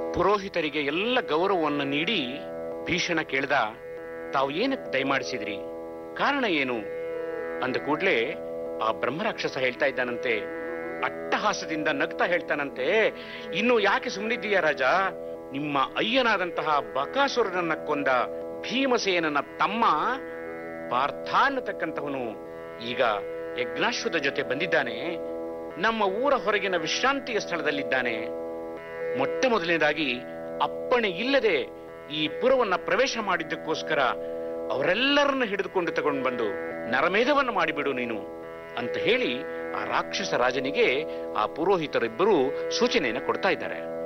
ಪುರೋಹಿತರಿಗೆ ಎಲ್ಲ ಗೌರವವನ್ನು ನೀಡಿ ಭೀಷಣ ಕೇಳ್ದ ತಾವು ಏನಕ್ಕೆ ದಯಮಾಡಿಸಿದ್ರಿ ಕಾರಣ ಏನು ಅಂದ ಕೂಡ್ಲೆ ಆ ಬ್ರಹ್ಮರಾಕ್ಷಸ ಹೇಳ್ತಾ ಇದ್ದಾನಂತೆ ಅಟ್ಟಹಾಸದಿಂದ ನಗ್ತಾ ಹೇಳ್ತಾನಂತೆ ಇನ್ನು ಯಾಕೆ ಸುಮ್ಮನಿದ್ದೀಯ ರಾಜ ನಿಮ್ಮ ಅಯ್ಯನಾದಂತಹ ಬಕಾಸುರನನ್ನ ಕೊಂದ ಭೀಮಸೇನನ ತಮ್ಮ ಪಾರ್ಥ ಅನ್ನತಕ್ಕಂತವನು ಈಗ ಯಜ್ಞಾಶ್ವದ ಜೊತೆ ಬಂದಿದ್ದಾನೆ ನಮ್ಮ ಊರ ಹೊರಗಿನ ವಿಶ್ರಾಂತಿಯ ಸ್ಥಳದಲ್ಲಿದ್ದಾನೆ ಮೊಟ್ಟ ಮೊದಲನೇದಾಗಿ ಅಪ್ಪಣೆ ಇಲ್ಲದೆ ಈ ಪುರವನ್ನ ಪ್ರವೇಶ ಮಾಡಿದ್ದಕ್ಕೋಸ್ಕರ ಅವರೆಲ್ಲರನ್ನ ಹಿಡಿದುಕೊಂಡು ತಗೊಂಡು ಬಂದು ನರಮೇಧವನ್ನು ಮಾಡಿಬಿಡು ನೀನು ಅಂತ ಹೇಳಿ ಆ ರಾಕ್ಷಸ ರಾಜನಿಗೆ ಆ ಪುರೋಹಿತರಿಬ್ಬರು ಸೂಚನೆಯನ್ನು ಕೊಡ್ತಾ ಇದ್ದಾರೆ